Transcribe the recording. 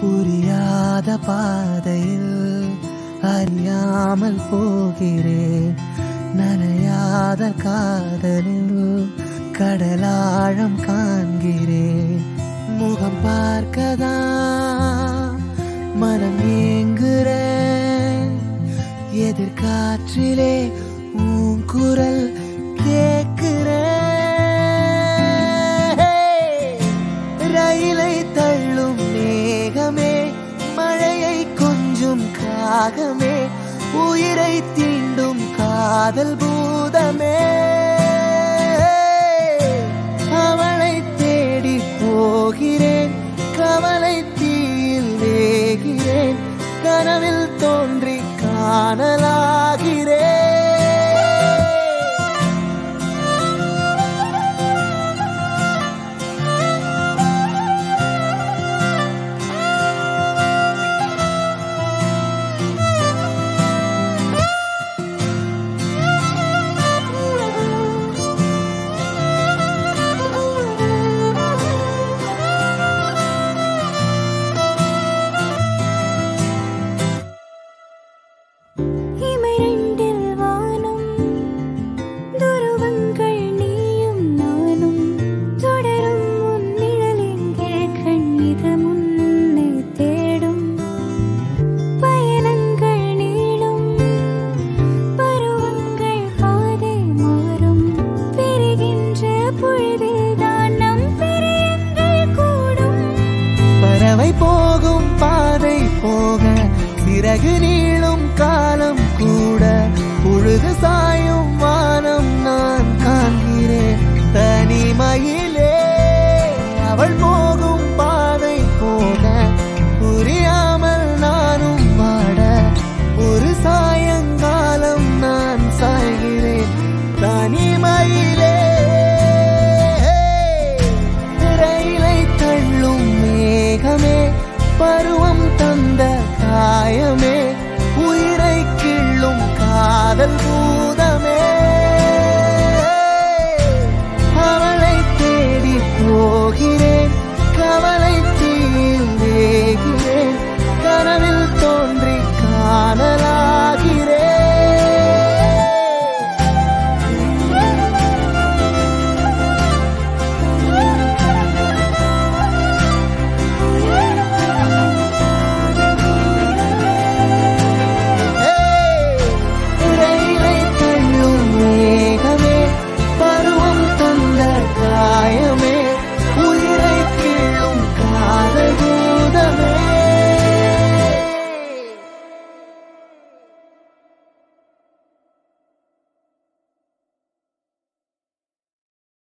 புரியாத பாதையில் அறியாமல் போகிறேன் நனையாத காதலில் கடலாழம் காண்கிறேன் முகம் பார்க்கதா மனம் ஏங்குறேன் எதிர்காற்றிலே உன் குரல் கேட்கிறேன் ரயிலை தள்ளும் மேகமே மழையை கொஞ்சும் காகமே உயிரை தீண்டும் காதல் பூதமே அவளை தேடி போகிறேன் கவலை தீயில் வேகிறேன் கனவில் தோன்றி காணலாகிறேன் இமைரெண்டில் வானம் துருவங்கள் நீயும் நானும் தொடரும் உன் நிழலெங்கே கண் இது முன்னே தேடும் பயணங்கள் நீளும் பருவங்கள் பாதை மாறும் பிரிகின்ற பொழுதில்தான் நம் பிரியங்கள் கூடும் பறவை போகும் பாதை போக சிறகு நீளும் காலம் கூட பொழுது சாயும் வானம் நான் காண்கிறேன் தனிமையிலே அவள் போகும் பாதை போக புரியாமல் நானும் வாட ஒரு சாயங்காலம் நான் சாய்கிறேன் தனிமையிலே ரயிலை தள்ளும் மேகமே பருவம்